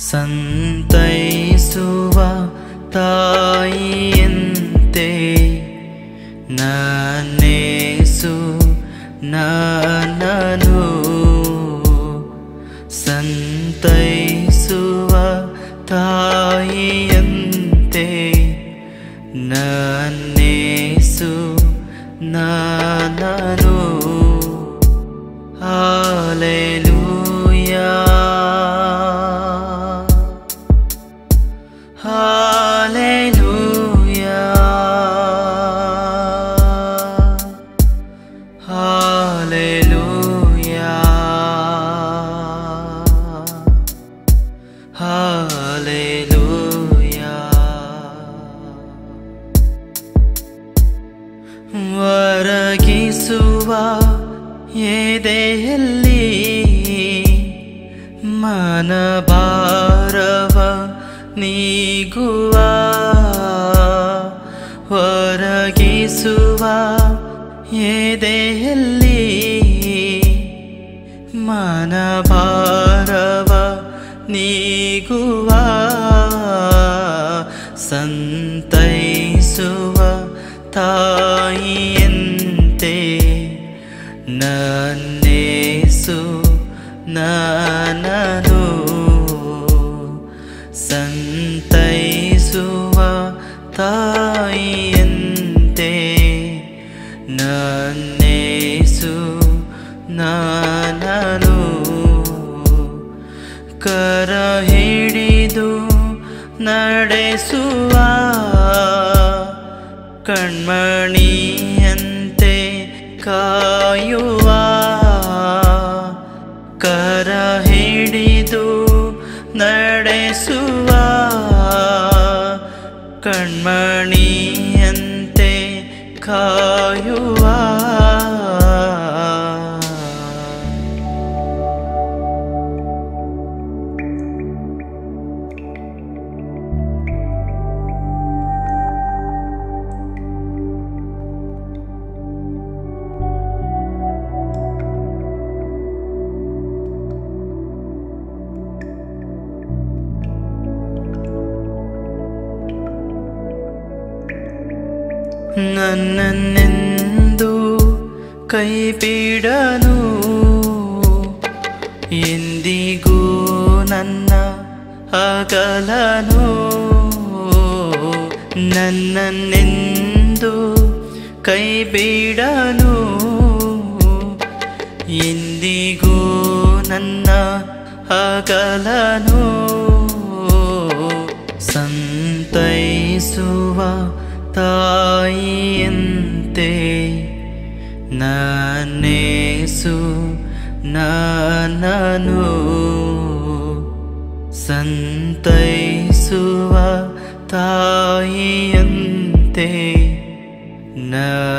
ಸಂತೈಸುವ ತಾಯಿಯಂತೆ ನನ್ನೇಸು ನನ್ನನು ಸಂತೈಸುವ ತಾಯಿಯಂತೆ ನನ್ನೇಸು ನನ್ನನು ಹಾಲೆಲೂಯಾ ಹಾಲೆಲೂಯಾ ಹಾಲೆಲೂಯಾ ಹಾಲೆಲೂಯಾ ವರಗಿಸುವ ಎದೆಯಲ್ಲಿ ಮನಭಾರವ ನೀಗುವ ಹೊರಗಿಸುವ ಎದೆಯಲ್ಲಿ ಮನಭಾರವ ನೀಗುವ ಸಂತೈಸುವ ತಾಯಿಯಂತೆ ನನ್ನೇಸು ನನ್ನನು ಸಂತೈಸುವ ತಾಯಿಯಂತೆ ನನ್ನೇಸು ನನ್ನನು ಕರ ಹಿಡಿದು ನಡೆಸುವ ಕಣ್ಮಣಿಯಂತೆ ಕಾಯುವ ಕರ ಹಿಡಿದು ನಡೆಸುವ ಕಣ್ಮಣಿಯಂತೆ ಕಾಯುವ ನನ್ನನ್ನೆಂದು ಕೈ ಬಿಡನು ಎಂದಿಗೂ ನನ್ನ ಅಗಲನು ನನ್ನನ್ನೆಂದು ಕೈ ಬಿಡನು ಎಂದಿಗೂ ನನ್ನ ಅಗಲನು ಸಂತೈಸುವ ತಾಯಿಯಂತೆ ನನ್ನೇಸು ನನ್ನನು ಸಂತೈಸುವ ತಾಯಿಯಂತೆ ನ